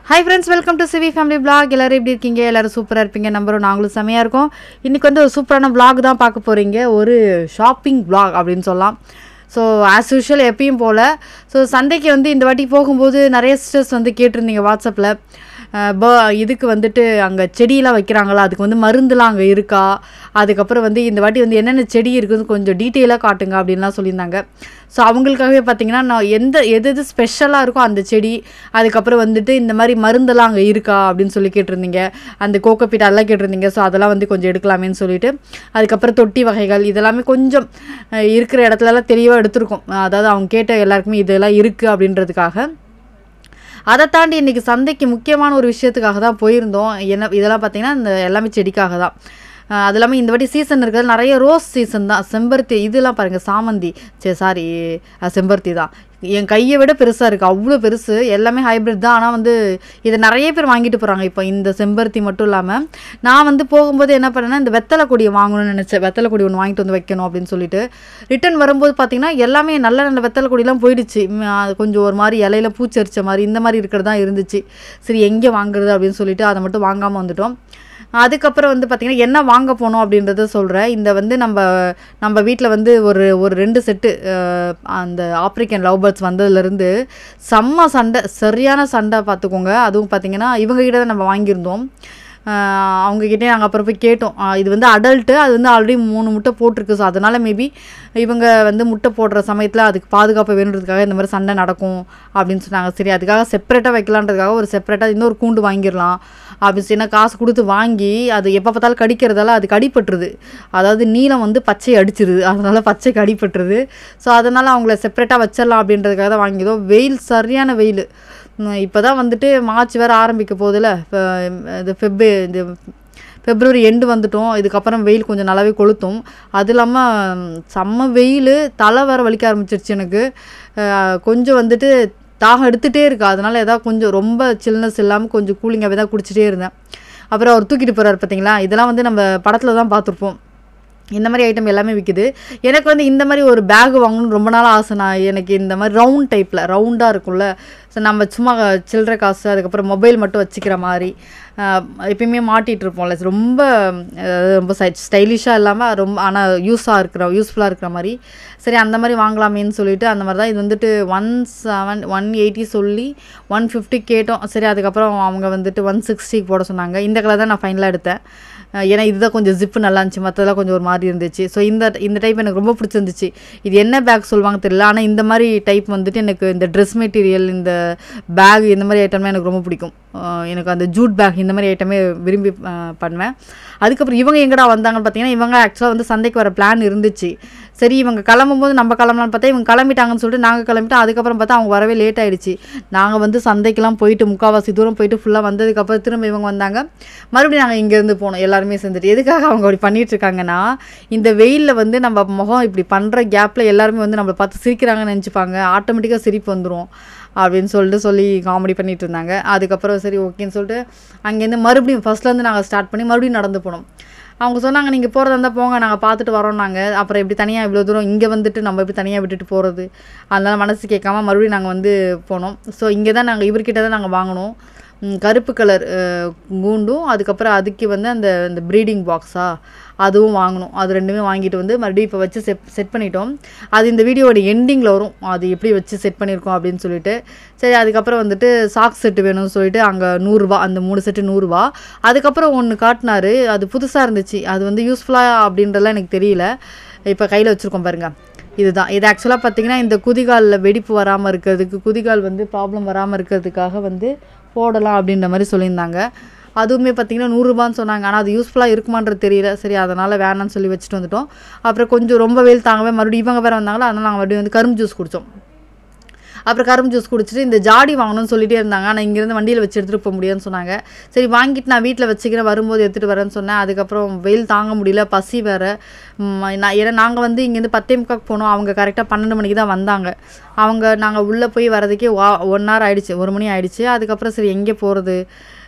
hi friends welcome to C V family vlog எல்லாரும் எப்படி இருக்கீங்க எல்லாரும் சூப்பராக இருப்பீங்க நம்பரும் நாங்களும் செமையாக இருக்கோம் இன்றைக்கி வந்து ஒரு சூப்பரான vlog தான் பார்க்க போகிறீங்க ஒரு ஷாப்பிங் vlog அப்படின்னு சொல்லலாம் ஸோ ஆஸ் யூஷுவல் எப்பயும் போல் ஸோ சந்தைக்கு வந்து இந்த வாட்டி போகும்போது நிறைய சிஸ்டர்ஸ் வந்து கேட்டிருந்தீங்க வாட்ஸ்அப்பில் ப இதுக்கு வந்துட்டு அங்கே செடியெலாம் வைக்கிறாங்களா அதுக்கு வந்து மருந்துலாம் அங்கே இருக்கா அதுக்கப்புறம் வந்து இந்த வாட்டி வந்து என்னென்ன செடி இருக்குதுன்னு கொஞ்சம் டீட்டெயிலாக காட்டுங்க அப்படின்லாம் சொல்லியிருந்தாங்க ஸோ அவங்களுக்காகவே பார்த்தீங்கன்னா நான் எந்த எது எது ஸ்பெஷலாக இருக்கோ அந்த செடி அதுக்கப்புறம் வந்துட்டு இந்த மாதிரி மருந்தெல்லாம் அங்கே இருக்கா அப்படின்னு சொல்லி கேட்டிருந்தீங்க அந்த கோகோபீட் அதெல்லாம் கேட்டிருந்தீங்க ஸோ அதெல்லாம் வந்து கொஞ்சம் எடுக்கலாமேன்னு சொல்லிட்டு அதுக்கப்புறம் தொட்டி வகைகள் இதெல்லாமே கொஞ்சம் அஹ், இருக்கிற இடத்துலலாம் தெளிவாக எடுத்திருக்கோம் அதாவது அவங்க கேட்ட எல்லாருக்குமே இதெல்லாம் இருக்குது அப்படின்றதுக்காக அதை தாண்டி இன்றைக்கி சந்தைக்கு முக்கியமான ஒரு விஷயத்துக்காக தான் போயிருந்தோம் என்ன இதெல்லாம் பார்த்தீங்கன்னா இந்த எல்லாமே செடிக்காக தான் அஹ் அது இல்லாமல் இந்த வாட்டி சீசன் இருக்கிறது நிறைய ரோஸ் சீசன் தான் செம்பருத்தி இதெல்லாம் பாருங்கள் சாமந்தி சரி சாரி செம்பருத்தி தான் என் கையை விட பெருசாக இருக்குது அவ்வளோ பெருசு எல்லாமே ஹைப்ரிட் தான் ஆனால் வந்து இதை நிறைய பேர் வாங்கிட்டு போகிறாங்க இப்போ இந்த செம்பருத்தி மட்டும் இல்லாமல் நான் வந்து போகும்போது என்ன பண்ணேன்னா இந்த வெத்தலை கொடியை வாங்கணும்னு நினச்சேன் வெத்தலை கொடி ஒன்று வாங்கிட்டு வந்து வைக்கணும் அப்படின்னு சொல்லிட்டு ரிட்டர்ன் வரும்போது பார்த்தீங்கன்னா எல்லாமே நல்ல நல்ல வெத்தலை கொடிலாம் போயிடுச்சு ம், அது கொஞ்சம் ஒரு மாதிரி இலையில பூச்சரிச்ச மாதிரி இந்த மாதிரி இருக்கிறது தான் இருந்துச்சு சரி எங்கே வாங்குறது அப்படின்னு சொல்லிட்டு அதை மட்டும் வாங்காமல் வந்துட்டோம் அதுக்கப்புறம் வந்து பார்த்திங்கன்னா என்ன வாங்க போனோம் அப்படின்றத சொல்கிறேன் இந்த வந்து நம்ம நம்ம வீட்டில் வந்து ஒரு ஒரு ரெண்டு செட்டு அந்த ஆப்ரிக்கன் லவ் பேர்ட்ஸ் வந்ததுலேருந்து செம்ம சண்டை சரியான சண்டை பார்த்துக்கோங்க அதுவும் பார்த்திங்கன்னா இவங்ககிட்ட தான் நம்ம வாங்கியிருந்தோம் ஆஹ் அவங்கக்கிட்டே நாங்கள் அப்புறம் போய் கேட்டோம் ஆஹ் இது வந்து அடல்ட்டு அது வந்து ஆல்ரெடி மூணு முட்டை போட்டிருக்கு ஸோ அதனால் மேபி இவங்க வந்து முட்டை போடுற சமயத்தில் அதுக்கு பாதுகாப்பு வேணுன்றதுக்காக இந்த மாதிரி சண்டை நடக்கும் அப்படின்னு சொன்னாங்க சரி அதுக்காக செப்பரேட்டாக வைக்கலான்றதுக்காக ஒரு செப்பரேட்டாக இன்னொரு கூண்டு வாங்கிடலாம் அப்படின்னு சொன்னா காசு கொடுத்து வாங்கி அது எப்போ பார்த்தாலும் கடிக்கிறதால அது கடிப்பட்டுருது அதாவது நீலம் வந்து பச்சை அடிச்சிருது அதனால பச்சைக்கு அடிபட்டுருது ஸோ அதனால் அவங்கள செப்பரேட்டாக வச்சிடலாம் அப்படின்றதுக்காக தான் வாங்கியதோ வெயில் சரியான வெயில் இப்போ தான் வந்துட்டு மார்ச் வேறு ஆரம்பிக்க போகுதுல இப்போ இது ஃபெப்பு இது பிப்ரவரி எண்டு வந்துட்டோம் இதுக்கப்புறம் வெயில் கொஞ்சம் நல்லாவே கொளுத்தும் அது இல்லாமல் செம்ம வெயில் தலை வேற வலிக்க ஆரம்பிச்சிருச்சு எனக்கு அஹ் கொஞ்சம் வந்துட்டு தாகம் எடுத்துகிட்டே இருக்கு அதனால ஏதாவது கொஞ்சம் ரொம்ப சில்னஸ் இல்லாமல் கொஞ்சம் கூலிங்காகவே தான் குடிச்சிட்டே இருந்தேன் அப்புறம் அவர் தூக்கிட்டு போகிறாரு பார்த்தீங்களா இதெல்லாம் வந்து நம்ம படத்தில் தான் பார்த்துருப்போம் இந்த மாதிரி ஐட்டம் எல்லாமே விற்குது எனக்கு வந்து இந்த மாதிரி ஒரு பேக் வாங்கணும்னு ரொம்ப நாள் ஆசை நான் எனக்கு இந்த மாதிரி ரவுண்ட் டைப்பில் ரவுண்டாக இருக்கும்ல ஸோ நம்ம சும்மா சில்லற காசு அதுக்கப்புறம் மொபைல் மட்டும் வச்சுக்கிற மாதிரி ஆஹ் எப்பயுமே மாட்டிகிட்டு இருப்போம்ல ரொம்ப அஹ் ரொம்ப ஸ்டைலிஷாக இல்லாமல் ரொம்ப ஆனால் யூஸாக இருக்கிற யூஸ்ஃபுல்லாக இருக்கிற மாதிரி சரி அந்த மாதிரி வாங்கலாமேன்னு சொல்லிட்டு அந்த மாதிரி தான் இது வந்துட்டு ஒன் செவன் ஒன் எயிட்டி சொல்லி ஒன் ஃபிஃப்டி கேட்டோம் சரி அதுக்கப்புறம் அவங்க வந்துட்டு ஒன் சிக்ஸ்டிக்கு போட சொன்னாங்க இந்த கலர் தான் நான் ஃபைனலாக எடுத்தேன் அஹ் ஏன்னா இதுதான் கொஞ்சம் ஜிப்பு நல்லா இருந்துச்சு மற்றதெல்லாம் கொஞ்சம் ஒரு மாதிரி இருந்துச்சு ஸோ இந்த இந்த டைப் எனக்கு ரொம்ப பிடிச்சிருந்துச்சு இது என்ன பேக் சொல்லுவாங்க தெரியல ஆனால் இந்த மாதிரி டைப் வந்துட்டு எனக்கு இந்த ட்ரெஸ் மெட்டீரியல் இந்த பேக் இந்த மாதிரி ஐட்டம்லாம் எனக்கு ரொம்ப பிடிக்கும் அஹ் எனக்கு அந்த ஜூட் பேக் இந்த மாதிரி ஐட்டமே விரும்பி அஹ் பண்ணுவேன் அதுக்கப்புறம் இவங்க எங்கடா வந்தாங்கன்னு பார்த்தீங்கன்னா இவங்க ஆக்சுவலாக வந்து சந்தைக்கு வர பிளான் இருந்துச்சு சரி இவங்க கிளம்பும் போது நம்ம கிளம்பலான்னு பார்த்தா இவங்க கிளம்பிட்டாங்கன்னு சொல்லிட்டு நாங்கள் கிளம்பிட்டோம் அதுக்கப்புறம் பார்த்தா அவங்க வரவே லேட் ஆயிடுச்சு நாங்கள் வந்து சந்தைக்கெல்லாம் போயிட்டு முக்கால்வாசி தூரம் போயிட்டு ஃபுல்லாக வந்ததுக்கப்புறம் திரும்ப இவங்க வந்தாங்க மறுபடியும் நாங்கள் இங்கேருந்து போனோம் எல்லாருமே சேர்ந்துட்டு எதுக்காக அவங்க அப்படி பண்ணிட்டு இருக்காங்கன்னா இந்த வெயிலில் வந்து நம்ம முகம் இப்படி பண்ணுற கேப்பில் எல்லாருமே வந்து நம்மளை பார்த்து சிரிக்கிறாங்கன்னு நினச்சிப்பாங்க ஆட்டோமேட்டிக்காக சிரிப்பு வந்துடும் அப்படின்னு சொல்லிட்டு சொல்லி காமெடி பண்ணிட்டு இருந்தாங்க அதுக்கப்புறம் சரி ஓகேன்னு சொல்லிட்டு அங்கேருந்து மறுபடியும் ஃபர்ஸ்ட்லேருந்து நாங்கள் ஸ்டார்ட் பண்ணி மறுபடியும் நடந்து போனோம் அவங்க சொன்னாங்க நீங்கள் போகிறதா இருந்தால் போங்க நாங்கள் பார்த்துட்டு வரோம் நாங்கள் அப்புறம் இப்படி தனியாக இவ்வளோ தூரம் இங்கே வந்துட்டு நம்ம இப்படி தனியாக விட்டுட்டு போகிறது அதனால மனசு கேட்காம மறுபடியும் நாங்கள் வந்து போனோம் ஸோ இங்கே தான் நாங்கள் இவர்கிட்ட தான் நாங்கள் வாங்கினோம் ம், கருப்பு கலர் கூண்டும் அதுக்கப்புறம் அதுக்கு வந்து அந்த அந்த ப்ரீடிங் பாக்ஸா அதுவும் வாங்கினோம் அது ரெண்டுமே வாங்கிட்டு வந்து மறுபடியும் இப்போ வச்சு செட் செட் பண்ணிட்டோம் அது இந்த வீடியோட எண்டிங்கில் வரும் அது எப்படி வச்சு செட் பண்ணியிருக்கோம் அப்படின்னு சொல்லிட்டு சரி அதுக்கப்புறம் வந்துட்டு சாக்ஸ் செட்டு வேணும்னு சொல்லிட்டு அங்கே நூறுரூவா அந்த மூணு செட்டு நூறுரூவா அதுக்கப்புறம் ஒன்று காட்டினாரு அது புதுசாக இருந்துச்சு அது வந்து யூஸ்ஃபுல்லாக அப்படின்றதெல்லாம் எனக்கு தெரியல இப்போ கையில் வச்சுருக்கோம் பாருங்க இதுதான் இது ஆக்சுவலாக பார்த்தீங்கன்னா இந்த குதிகாலில் வெடிப்பு வராமல் இருக்கிறதுக்கு குதிகால் வந்து ப்ராப்ளம் வராமல் இருக்கிறதுக்காக வந்து போடலாம் அப்படின்ற மாதிரி சொல்லியிருந்தாங்க அதுவுமே பார்த்தீங்கன்னா நூறுரூபான்னு சொன்னாங்க ஆனால் அது யூஸ்ஃபுல்லாக இருக்குமான்றது தெரியல சரி அதனால் வேணாம்னு சொல்லி வச்சுட்டு வந்துட்டோம் அப்புறம் கொஞ்சம் ரொம்ப வெயில் தாங்கவே மறுபடியும் இவங்க வேறு வந்தாங்களா அதனால் நாங்கள் மறுபடியும் வந்து கரும்பு ஜூஸ் குடித்தோம் அப்புறம் கரும்பு ஜூஸ் குடிச்சிட்டு இந்த ஜாடி வாங்கணும்னு சொல்லிட்டே இருந்தாங்க ஆனால் இங்கேருந்து வண்டியில் வச்சு எடுத்துகிட்டு போக முடியாதுன்னு சொன்னாங்க சரி வாங்கிட்டு நான் வீட்டில் வச்சுக்கிறேன் வரும்போது எடுத்துகிட்டு வரேன்னு சொன்னேன் அதுக்கப்புறம் வெயில் தாங்க முடியல பசி வேறு நான் ஏன்னா நாங்கள் வந்து இங்கேருந்து பத்தே முக்காக்கு போனோம் அவங்க கரெக்டாக பன்னெண்டு மணிக்கு தான் வந்தாங்க அவங்க நாங்கள் உள்ளே போய் வரதுக்கே ஒன் ஹவர் ஆயிடுச்சு ஒரு மணி ஆயிடுச்சு அதுக்கப்புறம் சரி எங்கே போகிறது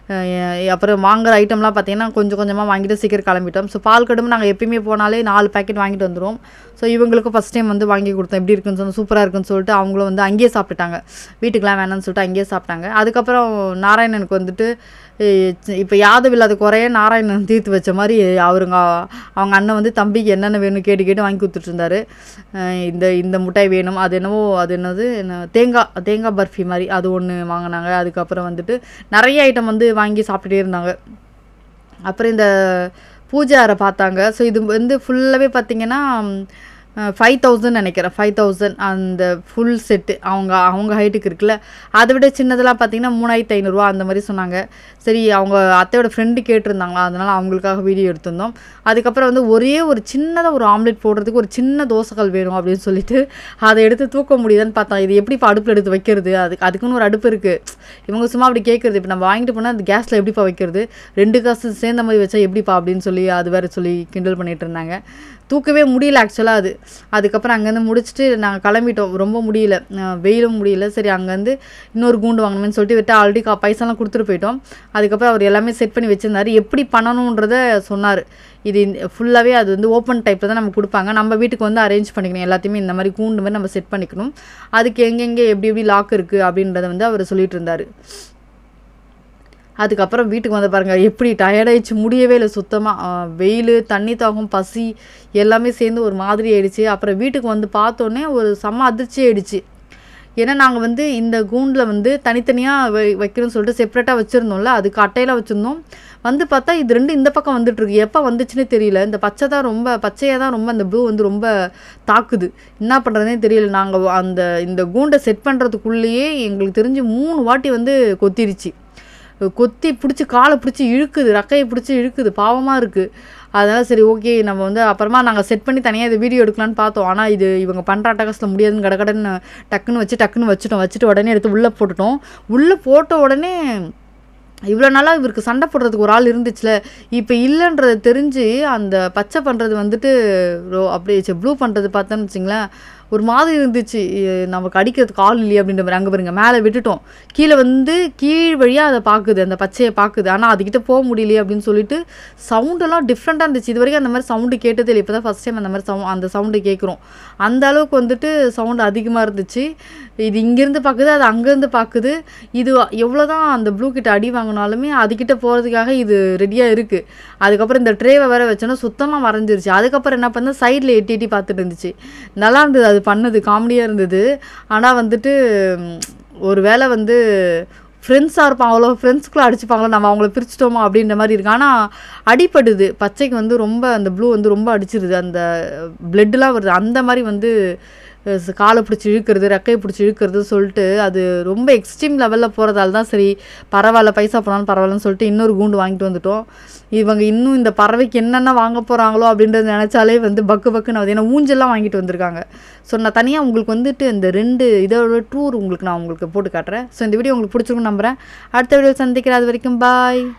அஹ் அப்புறம் வாங்குற ஐட்டம்லாம் பார்த்தீங்கன்னா கொஞ்சம் கொஞ்சமாக வாங்கிட்டு சீக்கிரம் கிளம்பிட்டோம் ஸோ பால் கடும் நாங்கள் எப்பயுமே போனாலே நாலு பேக்கெட் வாங்கிட்டு வந்துடுவோம் ஸோ இவங்களுக்கும் ஃபஸ்ட் டைம் வந்து வாங்கி கொடுத்தோம் எப்படி இருக்குன்னு சொன்னால் சூப்பராக இருக்குன்னு சொல்லிட்டு அவங்களும் வந்து அங்கேயே சாப்பிட்டுட்டாங்க வீட்டுக்கெலாம் வேணாம்னு சொல்லிட்டு அங்கேயே சாப்பிட்டாங்க அதுக்கப்புறம் நாராயணனுக்கு வந்துட்டு இப்போ யாதவ் இல்லாத குறைய நாராயணன் தீர்த்து வச்ச மாதிரி அவருங்க அவங்க அண்ணன் வந்து தம்பிக்கு என்னென்ன வேணும் கேட்டு கேட்டு வாங்கி கொடுத்துட்டு இருந்தாரு அஹ் இந்த இந்த முட்டாய் வேணும் அது என்னவோ அது என்னது என்ன தேங்காய் தேங்காய் பர்ஃபி மாதிரி அது ஒன்று வாங்கினாங்க அதுக்கப்புறம் வந்துட்டு நிறைய ஐட்டம் வந்து வாங்கி சாப்பிட்டுட்டே இருந்தாங்க அப்புறம் இந்த பூஜை அறை பார்த்தாங்க ஸோ இது வந்து ஃபுல்லாகவே பார்த்தீங்கன்னா ஃபைவ் தௌசண்ட் நினைக்கிறேன் ஃபைவ் தௌசண்ட் அந்த ஃபுல் செட்டு அவங்க அவங்க ஹைட்டுக்கு இருக்குல்ல அதை விட சின்னதெல்லாம் பார்த்தீங்கன்னா மூணாயிரத்து ஐநூறுரூவா அந்த மாதிரி சொன்னாங்க சரி அவங்க அத்தையோட ஃப்ரெண்டு கேட்டிருந்தாங்களா அதனால் அவங்களுக்காக வீடியோ எடுத்திருந்தோம் அதுக்கப்புறம் வந்து ஒரே ஒரு சின்னதாக ஒரு ஆம்லெட் போடுறதுக்கு ஒரு சின்ன தோசைகள் வேணும் அப்படின்னு சொல்லிட்டு அதை எடுத்து தூக்க முடியுதான்னு பார்த்தா இது எப்படி இப்போ அடுப்பில் எடுத்து வைக்கிறது அதுக்கு அதுக்குன்னு ஒரு அடுப்பு இருக்குது இவங்க சும்மா அப்படி கேட்குறது இப்போ நம்ம வாங்கிட்டு போனால் அந்த கேஸில் எப்படிப்பா வைக்கிறது ரெண்டு காசு சேர்ந்த மாதிரி வச்சா எப்படிப்பா அப்படின்னு சொல்லி அது வேறு சொல்லி கிண்டல் பண்ணிட்டு இருந்தாங்க தூக்கவே முடியல ஆக்சுவலாக அது அதுக்கப்புறம் அங்கேருந்து முடிச்சுட்டு நாங்கள் கிளம்பிட்டோம் ரொம்ப முடியல அஹ் வெயிலும் முடியல சரி அங்கேருந்து இன்னொரு கூண்டு வாங்கணும்னு சொல்லிட்டு விட்டு ஆல்ரெடி கா பைசாலாம் கொடுத்துட்டு போயிட்டோம் அதுக்கப்புறம் அவர் எல்லாமே செட் பண்ணி வச்சுருந்தாரு எப்படி பண்ணணுன்றத சொன்னார் இது ஃபுல்லாகவே அது வந்து ஓப்பன் டைப்பில் தான் நம்ம கொடுப்பாங்க நம்ம வீட்டுக்கு வந்து அரேஞ்ச் பண்ணிக்கணும் எல்லாத்தையுமே இந்த மாதிரி கூண்டு மாதிரி நம்ம செட் பண்ணிக்கணும் அதுக்கு எங்கெங்கே எப்படி எப்படி லாக் இருக்குது அப்படின்றத வந்து அவர் சொல்லிட்டு இருந்தார் அதுக்கப்புறம் வீட்டுக்கு வந்து பாருங்கள் எப்படி டயர்டாயிடுச்சு முடியவே இல்லை சுத்தமாக வெயில் தண்ணி தாகம் பசி எல்லாமே சேர்ந்து ஒரு மாதிரி ஆயிடுச்சு அப்புறம் வீட்டுக்கு வந்து பார்த்தோன்னே ஒரு செம்ம அதிர்ச்சி ஆயிடுச்சு ஏன்னா நாங்கள் வந்து இந்த கூண்டில் வந்து தனித்தனியாக வை வைக்கணும்னு சொல்லிட்டு செப்பரேட்டாக வச்சுருந்தோம்ல அதுக்கு அட்டையில் வச்சுருந்தோம் வந்து பார்த்தா இது ரெண்டு இந்த பக்கம் வந்துட்டு இருக்கு எப்போ வந்துச்சுன்னே தெரியல இந்த பச்சை தான் ரொம்ப பச்சையாக தான் ரொம்ப அந்த ப்ளூ வந்து ரொம்ப தாக்குது என்ன பண்ணுறதுனே தெரியல நாங்கள் அந்த இந்த கூண்டை செட் பண்ணுறதுக்குள்ளேயே எங்களுக்கு தெரிஞ்சு மூணு வாட்டி வந்து கொத்திருச்சு கொத்தி பிடிச்சி காலை பிடிச்சி இழுக்குது ரக்கையை பிடிச்சி இழுக்குது பாவமாக இருக்குது அதனால் சரி ஓகே நம்ம வந்து அப்புறமா நாங்கள் செட் பண்ணி தனியாக இது வீடியோ எடுக்கலான்னு பார்த்தோம் ஆனால் இது இவங்க பண்ணுற அட்டகாசத்தில் முடியாதுன்னு கடகடன்னு டக்குன்னு வச்சு டக்குன்னு வச்சுட்டோம் வச்சுட்டு உடனே எடுத்து உள்ளே போட்டுட்டோம் உள்ளே போட்ட உடனே இவ்வளோ நாளாக இவருக்கு சண்டை போடுறதுக்கு ஒரு ஆள் இருந்துச்சுல இப்போ இல்லைன்றது தெரிஞ்சு அந்த பச்சை பண்ணுறது வந்துட்டு ரோ அப்படியே ப்ளூ பண்ணுறது பார்த்தோன்னு வச்சிங்களேன் ஒரு மாதிரி இருந்துச்சு இ- நமக்கு அடிக்கிறதுக்கு ஆள் இல்லையே அப்படின்ற மாதிரி அங்கே பாருங்க மேலே விட்டுட்டோம் கீழே வந்து கீழ் வழியாக அதை பார்க்குது அந்த பச்சையை பார்க்குது ஆனால் அதுக்கிட்ட போக முடியலையே அப்படின்னு சொல்லிட்டு சவுண்டெல்லாம் டிஃப்ரெண்ட்டாக இருந்துச்சு இது வரைக்கும் அந்த மாதிரி சவுண்டு கேட்டதே இல்லை இப்போ தான் ஃபஸ்ட் டைம் அந்த மாதிரி சவு அந்த சவுண்டு கேட்குறோம் அந்த அளவுக்கு வந்துட்டு சவுண்டு அதிகமாக இருந்துச்சு இது இங்கேருந்து பார்க்குது அது அங்கேருந்து பார்க்குது இது எவ்வளோ தான் அந்த ப்ளூ கிட்ட அடி வாங்கினாலுமே அதுக்கிட்ட போகிறதுக்காக இது ரெடியாக இருக்குது அதுக்கப்புறம் இந்த ட்ரேவை வேற வச்சோன்னா சுத்தமாக மறைஞ்சிருச்சு அதுக்கப்புறம் என்ன பண்ண சைடில் எட்டி எட்டி பார்த்துட்டு இருந்துச்சு நல்லா இருந்தது அது பண்ணது காமெடியாக இருந்தது ஆனால் வந்துட்டு ம், ஒரு வேளை வந்து ஃப்ரெண்ட்ஸாக இருப்பாங்களோ ஃப்ரெண்ட்ஸ்குள்ளே அடிச்சுப்பாங்களோ நம்ம அவங்கள பிரிச்சிட்டோமா அப்படின்ற மாதிரி இருக்கு ஆனால் அடிப்படுது பச்சைக்கு வந்து ரொம்ப அந்த ப்ளூ வந்து ரொம்ப அடிச்சிருது அந்த பிளட்டுலாம் வருது அந்த மாதிரி வந்து அஹ், ச- காலை பிடிச்சி இழுக்கிறது ரெக்கையை பிடிச்சி இழுக்கிறது சொல்லிட்டு அது ரொம்ப எக்ஸ்ட்ரீம் லெவலில் போகிறதால தான் சரி பரவாயில்ல பைசா போனாலும் பரவாயில்லன்னு சொல்லிட்டு இன்னொரு கூண்டு வாங்கிட்டு வந்துட்டோம் இவங்க இன்னும் இந்த பறவைக்கு என்னென்ன வாங்க போகிறாங்களோ அப்படின்றத நினச்சாலே வந்து பக்கு பக்குன்னு ஆகுது ஏன்னா ஊஞ்சல்லாம் வாங்கிட்டு வந்திருக்காங்க ஸோ நான் தனியாக உங்களுக்கு வந்துட்டு இந்த ரெண்டு இதோட டூர் உங்களுக்கு நான் உங்களுக்கு போட்டு காட்டுறேன் ஸோ இந்த வீடியோ உங்களுக்கு பிடிச்சிருக்குன்னு நம்புகிறேன் அடுத்த வீடியோ சந்திக்கிறேன் அது வரைக்கும் பாய்